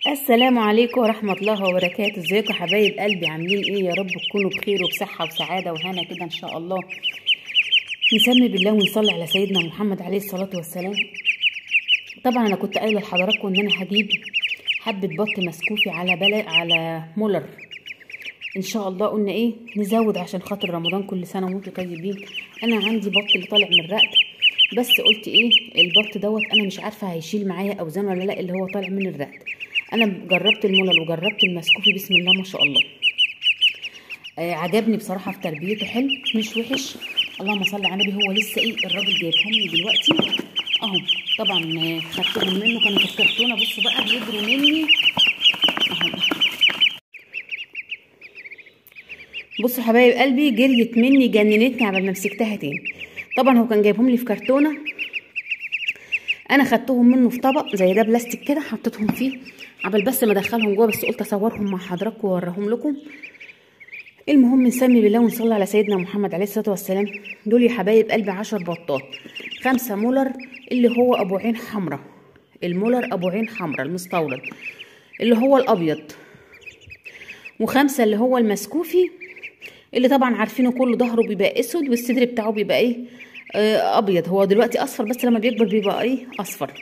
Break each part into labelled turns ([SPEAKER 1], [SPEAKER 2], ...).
[SPEAKER 1] السلام عليكم ورحمة الله وبركاته ازيكم حبايب قلبي عاملين ايه يا رب تكونوا بخير وبصحة وسعادة وهنا كده ان شاء الله نسمي بالله ونصلي على سيدنا محمد عليه الصلاة والسلام طبعا انا كنت قايلة لحضراتكم ان انا هجيب حبة بط مسكوفي على بلا على مولر ان شاء الله قلنا ايه نزود عشان خاطر رمضان كل سنة وانتم طيبين انا عندي بط اللي طالع من الرقد بس قلت ايه البط دوت انا مش عارفة هيشيل معايا اوزان ولا لا اللي هو طالع من الرقد انا جربت الملل وجربت المسكوفي بسم الله ما شاء الله آه عجبني بصراحه في تربيته حلو مش وحش اللهم صل على النبي هو لسه ايه الراجل جايبهم لي دلوقتي اهو طبعا آه، خدتهم منه كانوا في الكرتونه بصوا بقى بيجروا مني اهو بصوا حبايب قلبي جريت مني جننتني على ما مسكتها تاني طبعا هو كان جايبهم لي في كرتونه انا خدتهم منه في طبق زي ده بلاستيك كده حطيتهم فيه عبل بس ما ادخلهم جوه بس قلت اصورهم مع حضراتكم واوريهم لكم المهم نسمي بالله ونصلي على سيدنا محمد عليه الصلاه والسلام دول يا حبايب قلبي عشر بطات خمسة مولر اللي هو ابو عين حمراء المولر ابو عين حمراء المستورد اللي هو الابيض وخمسة اللي هو المسكوفي اللي طبعا عارفينه كله ظهره بيبقى اسود والصدر بتاعه بيبقى ايه آه ابيض هو دلوقتي اصفر بس لما بيكبر بيبقى ايه اصفر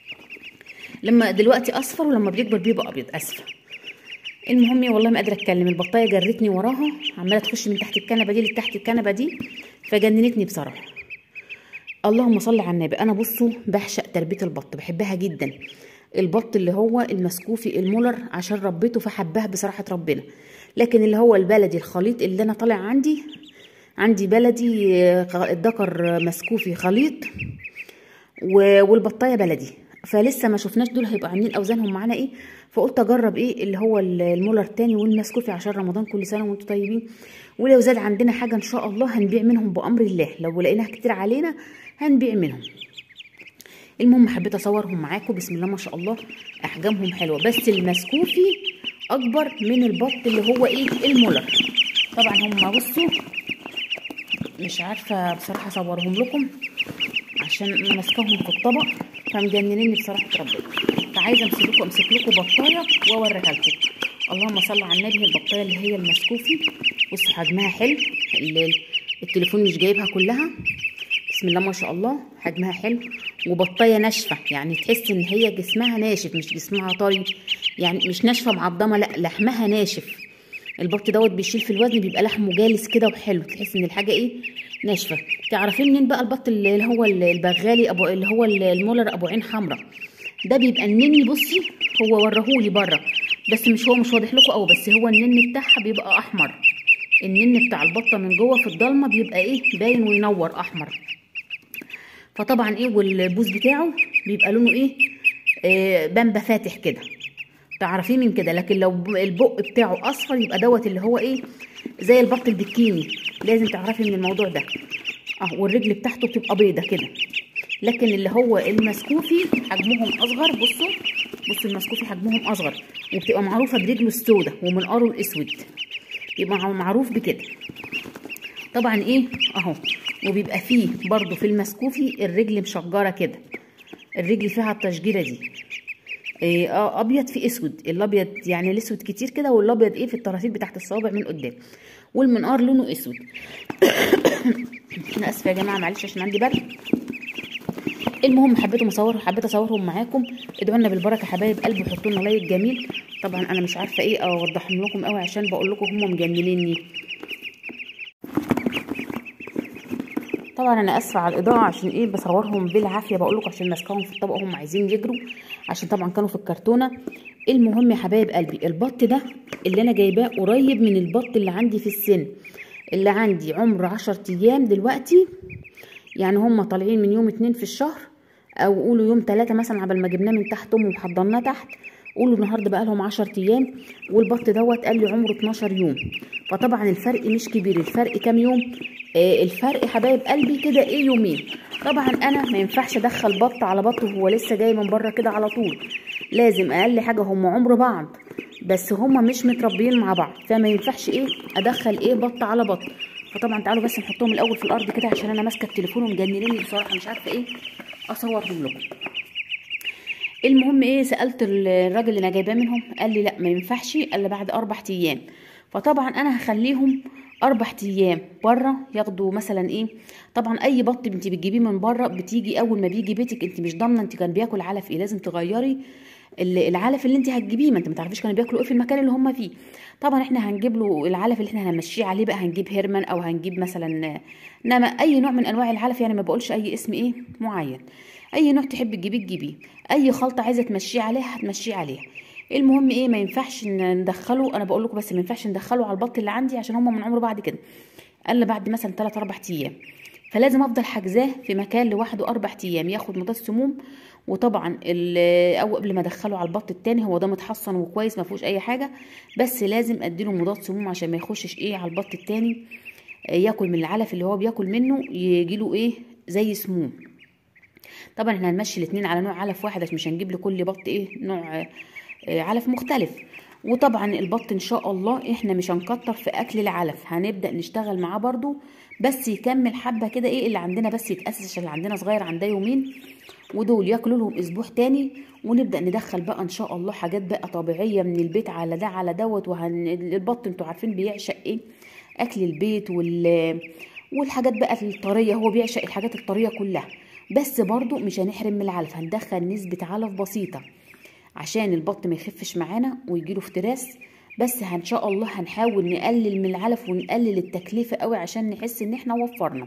[SPEAKER 1] لما دلوقتي اصفر ولما بيكبر بيبقى ابيض اسفل المهم والله ما قادره اتكلم البطايه جرتني وراها عماله تخش من تحت الكنبه دي لتحت الكنبه دي فجننتني بصراحه اللهم صل على النبي انا بصوا بعشق تربيه البط بحبها جدا البط اللي هو المسكوفي المولر عشان ربيته فحبها بصراحه ربنا لكن اللي هو البلدي الخليط اللي انا طالع عندي عندي بلدي آه، الذكر مسكوفي خليط و- والبطايه بلدي فلسه ما شفناش دول هيبقوا عاملين اوزانهم معانا ايه فقلت اجرب ايه اللي هو ال- المولر تاني والمسكوفي عشان رمضان كل سنه وانتم طيبين ولو زاد عندنا حاجه ان شاء الله هنبيع منهم بامر الله لو لقيناها كتير علينا هنبيع منهم المهم حبيت اصورهم معاكم بسم الله ما شاء الله احجامهم حلوه بس المسكوفي اكبر من البط اللي هو ايه المولر طبعا هم بصوا مش عارفه بصراحه اصورهم لكم عشان ماسكاهم في الطبق فمجننيني بصراحه ربنا فعايزه امسك لكم امسك لكم بطايه واوريها لكم اللهم صل على النبي البطايه اللي هي المسكوفي بصوا حجمها حلو ال- التليفون مش جايبها كلها بسم الله ما شاء الله حجمها حلو وبطايه ناشفه يعني تحس ان هي جسمها ناشف مش جسمها طري يعني مش ناشفه معضمه لا لحمها ناشف البط دوت بيشيل في الوزن بيبقى لحمه جالس كده وحلو تحس ان الحاجه ايه ناشفه تعرفين منين بقى البط اللي هو البغالي ابو اللي هو المولر ابو عين حمراء ده بيبقى النني بصي هو ورهولي بره بس مش هو مش واضح لكم قوي بس هو النن بتاعها بيبقى احمر النن بتاع البطه من جوه في الضلمه بيبقى ايه باين وينور احمر فطبعا ايه والبوز بتاعه بيبقى لونه ايه آه بامبا فاتح كده تعرفيه من كده لكن لو ب- البق بتاعه اصفر يبقى دوت اللي هو ايه زي البط البكيني لازم تعرفي من الموضوع ده اه والرجل بتاعته بتبقى بيضه كده لكن اللي هو المسكوفي حجمهم اصغر بصوا بصوا المسكوفي حجمهم اصغر وبتبقى معروفه برجله السوداء ومنقاره الاسود يبقى مع- معروف بكده طبعا ايه اهو وبيبقى فيه برضو في المسكوفي الرجل مشجره كده الرجل فيها التشجيره دي إيه اه ابيض في اسود الابيض يعني الاسود كتير كده والابيض ايه في الطراطيف بتاعت الصوابع من قدام والمنقار لونه اسود انا اسفه يا جماعه معلش عشان عندي برد المهم حبيت اصور حبيت اصورهم معاكم ادعوا لنا بالبركه حبايب قلبي وحطوا لنا لايك جميل طبعا انا مش عارفه ايه اوضحهم لكم قوي عشان بقول لكم هم مجننيني طبعا انا اسفه على الاضاءه عشان ايه بصورهم بالعافيه بقول لكم عشان ماسكاهم في الطبق هم عايزين يجروا عشان طبعا كانوا في الكرتونه المهم يا حبايب قلبي البط ده اللي انا جايباه قريب من البط اللي عندي في السن اللي عندي عمر عشر ايام دلوقتي يعني هم طالعين من يوم اتنين في الشهر او قولوا يوم تلاتة مثلا عبال ما جبناه من تحت امه وحضرناه تحت قولوا النهارده بقى لهم 10 ايام والبط دوت قال لي عمره 12 يوم فطبعا الفرق مش كبير الفرق كام يوم آه الفرق حبايب قلبي كده ايه يومين طبعا انا ما ينفعش ادخل بط على بط وهو لسه جاي من بره كده على طول لازم اقل حاجه هم عمر بعض بس هم مش متربيين مع بعض فما ينفعش ايه ادخل ايه بط على بط فطبعا تعالوا بس نحطهم الاول في الارض كده عشان انا ماسكه التليفون ومجننيني بصراحه مش عارفه ايه اصورهم لكم المهم ايه سالت الراجل اللي انا جايباه منهم قال لي لا ما ينفعش الا بعد اربع ايام فطبعا انا هخليهم اربع ايام بره ياخدوا مثلا ايه طبعا اي بط انت بتجيبيه من بره بتيجي اول ما بيجي بيتك انت مش ضامنه انت كان بياكل علف ايه لازم تغيري ال- العلف اللي انت هتجيبيه ما انت ما تعرفيش كانوا بياكلوا ايه في المكان اللي هم فيه طبعا احنا هنجيب له العلف اللي احنا هنمشيه عليه بقى هنجيب هيرمان او هنجيب مثلا نما اي نوع من انواع العلف يعني ما بقولش اي اسم ايه معين اي نوع تحبي تجيبيه تجيبيه اي خلطه عايزه تمشيه عليها هتمشيه عليها المهم ايه ما ينفعش ن- ندخله انا بقول لكم بس ما ينفعش ندخله على البط اللي عندي عشان هم من عمره بعد كده قال لي بعد مثلا 3 4 ايام فلازم افضل حاجزاه في مكان لوحده اربع ايام ياخد مضاد سموم وطبعا ال- او قبل ما ادخله على البط التاني هو ده متحصن وكويس ما فيهوش اي حاجه بس لازم اديله مضاد سموم عشان ما يخشش ايه على البط التاني آه، ياكل من العلف اللي هو بياكل منه يجيله ايه زي سموم طبعا احنا هنمشي الاتنين على نوع علف واحد عشان مش هنجيب لكل بط ايه نوع آه، آه، علف مختلف وطبعا البط ان شاء الله احنا مش هنكتر في اكل العلف هنبدا نشتغل معاه برضو بس يكمل حبه كده ايه اللي عندنا بس يتاسس عشان اللي عندنا صغير عندها يومين ودول ياكلوا لهم اسبوع تاني ونبدا ندخل بقى ان شاء الله حاجات بقى طبيعيه من البيت على ده على دوت وهن البط انتوا عارفين بيعشق ايه اكل البيت وال والحاجات بقى الطريه هو بيعشق الحاجات الطريه كلها بس برضو مش هنحرم من العلف هندخل نسبه علف بسيطه عشان البط ما يخفش معانا ويجيله افتراس بس ان شاء الله هنحاول نقلل من العلف ونقلل التكلفه قوي عشان نحس ان احنا وفرنا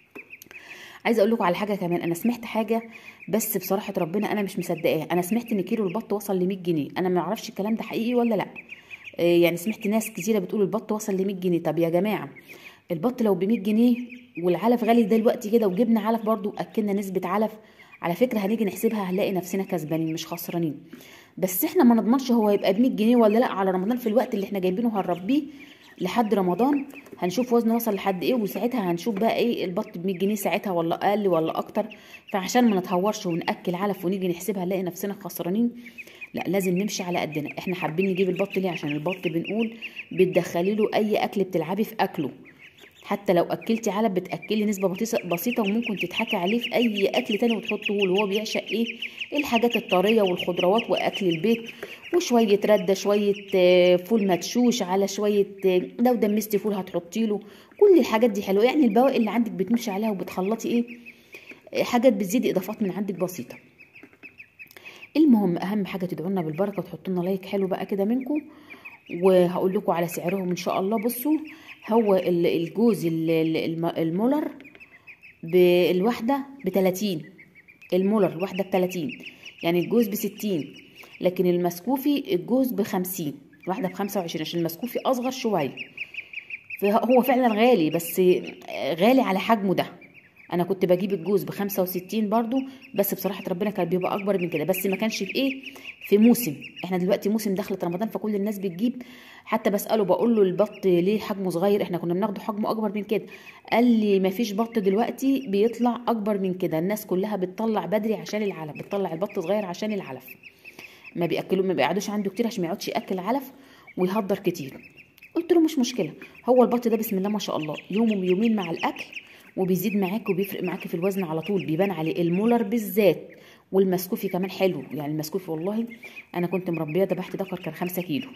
[SPEAKER 1] عايزه اقول لكم على حاجه كمان انا سمعت حاجه بس بصراحه ربنا انا مش مصدقاها انا سمعت ان كيلو البط وصل ل 100 جنيه انا ما اعرفش الكلام ده حقيقي ولا لا آه، يعني سمعت ناس كتيره بتقول البط وصل ل 100 جنيه طب يا جماعه البط لو ب 100 جنيه والعلف غالي دلوقتي كده وجبنا علف برضو اكلنا نسبه علف على فكره هنيجي نحسبها هنلاقي نفسنا كسبانين مش خسرانين بس احنا ما نضمنش هو يبقى ب 100 جنيه ولا لا على رمضان في الوقت اللي احنا جايبينه هنربيه لحد رمضان هنشوف وزنه وصل لحد ايه وساعتها هنشوف بقى ايه البط ب 100 جنيه ساعتها ولا اقل ولا اكتر فعشان ما نتهورش وناكل علف ونيجي نحسبها نلاقي نفسنا خسرانين لا لازم نمشي على قدنا احنا حابين نجيب البط ليه عشان البط بنقول بتدخلي له اي اكل بتلعبي في اكله حتى لو اكلتي علب بتاكلي نسبه بسيطه بسيطه وممكن تضحكي عليه في اي اكل تاني وتحطه له هو بيعشق ايه الحاجات الطريه والخضروات واكل البيت وشويه رده شويه آه، فول مدشوش على شويه آه، لو دمستي فول هتحطي له كل الحاجات دي حلوه يعني البواقي اللي عندك بتمشي عليها وبتخلطي ايه آه، حاجات بتزيدي اضافات من عندك بسيطه المهم اهم حاجه تدعوا لنا بالبركه وتحطوا لنا لايك حلو بقى كده منكم وهقول لكم على سعرهم ان شاء الله بصوا هو ال- الجوز ال- ال- الم- المولر بالواحده ب 30 المولر الواحده ب 30 يعني الجوز ب 60 لكن المسكوفي الجوز ب 50 الواحده ب 25 عشان المسكوفي اصغر شويه فهو فعلا غالي بس غالي على حجمه ده انا كنت بجيب الجوز ب 65 برضو بس بصراحه ربنا كان بيبقى اكبر من كده بس ما كانش في ايه في موسم احنا دلوقتي موسم دخلت رمضان فكل الناس بتجيب حتى بساله بقول له البط ليه حجمه صغير احنا كنا بناخده حجمه اكبر من كده قال لي ما فيش بط دلوقتي بيطلع اكبر من كده الناس كلها بتطلع بدري عشان العلف بتطلع البط صغير عشان العلف ما بياكلوا ما بيقعدوش عنده كتير عشان ما يقعدش ياكل علف ويهدر كتير قلت له مش مشكله هو البط ده بسم الله ما شاء الله يوم ويومين مع الاكل وبيزيد معاك وبيفرق معاك في الوزن على طول بيبان عليه المولر بالذات والمسكوفي كمان حلو يعني المسكوفي والله انا كنت مربيه ذبحت دكر كان خمسة كيلو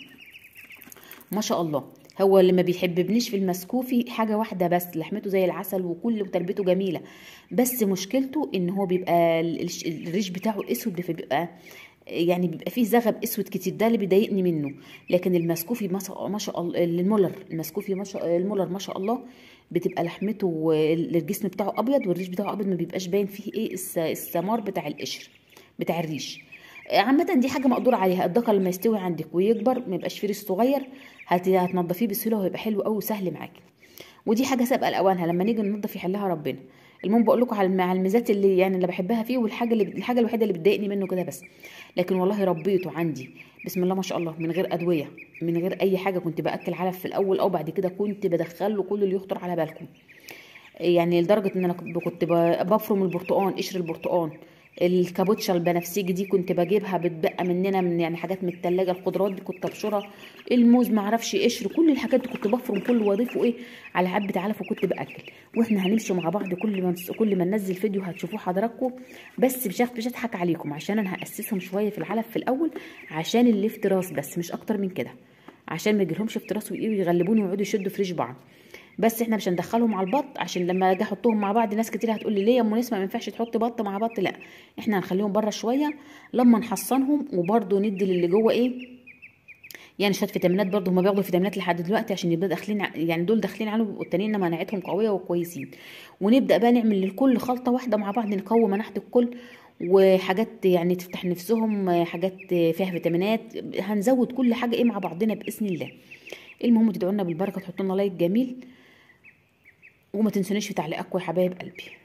[SPEAKER 1] ما شاء الله هو اللي ما بيحببنيش في المسكوفي حاجه واحده بس لحمته زي العسل وكل وتربيته جميله بس مشكلته ان هو بيبقى ال- ال- الريش بتاعه اسود فبيبقى يعني بيبقى فيه زغب اسود كتير ده اللي بيضايقني منه لكن المسكوفي ما شاء ما شاء الله المولر المسكوفي ما شاء المولر ما شاء الله بتبقى لحمته الجسم بتاعه ابيض والريش بتاعه ابيض ما بيبقاش باين فيه ايه الس- السمار بتاع القشر بتاع الريش عامة دي حاجة مقدور عليها الدكر لما يستوي عندك ويكبر ما يبقاش فيه ريش صغير هت- هتنضفيه بسهولة وهيبقى حلو قوي وسهل معاكي ودي حاجة سابقة لأوانها لما نيجي ننضف يحلها ربنا المهم بقول لكم على الم- على الميزات اللي يعني اللي بحبها فيه والحاجة اللي الحاجة الوحيدة اللي بتضايقني منه كده بس لكن والله ربيته عندي بسم الله ما شاء الله من غير أدوية من غير أي حاجة كنت بأكل علف في الأول أو بعد كده كنت بدخل له كل اللي يخطر على بالكم يعني لدرجة ان انا كنت كنت ب- بفرم البرتقان قشر البرتقان الكابوتشا البنفسجي دي كنت بجيبها بتبقى مننا من يعني حاجات من التلاجة الخضروات دي كنت ابشرها الموز معرفش قشر كل الحاجات دي كنت بفرم كله واضيفه ايه على حبه علف وكنت باكل واحنا هنمشي مع بعض كل ما كل ما ننزل فيديو هتشوفوه حضراتكم بس مش مش هضحك عليكم عشان انا هاسسهم شويه في العلف في الاول عشان اللي افتراس بس مش اكتر من كده عشان ما يجيلهمش افتراس ويغلبوني ويقعدوا يشدوا في ريش بعض بس احنا مش هندخلهم على البط عشان لما اجي احطهم مع بعض ناس كتير هتقول لي ليه يا ام نسمه ما ينفعش تحط بط مع بط لا احنا هنخليهم بره شويه لما نحصنهم وبرده ندي للي جوه ايه يعني شويه فيتامينات برضه هما بياخدوا فيتامينات لحد دلوقتي عشان يبقى داخلين يعني دول داخلين عليهم والتانيين مناعتهم قويه وكويسين ونبدا بقى نعمل للكل خلطه واحده مع بعض نقوي مناعه الكل وحاجات يعني تفتح نفسهم حاجات فيها فيتامينات هنزود كل حاجه ايه مع بعضنا باذن الله المهم تدعوا لنا بالبركه تحطوا لنا لايك جميل وما تنسونيش في تعليقاتكم يا حبايب قلبي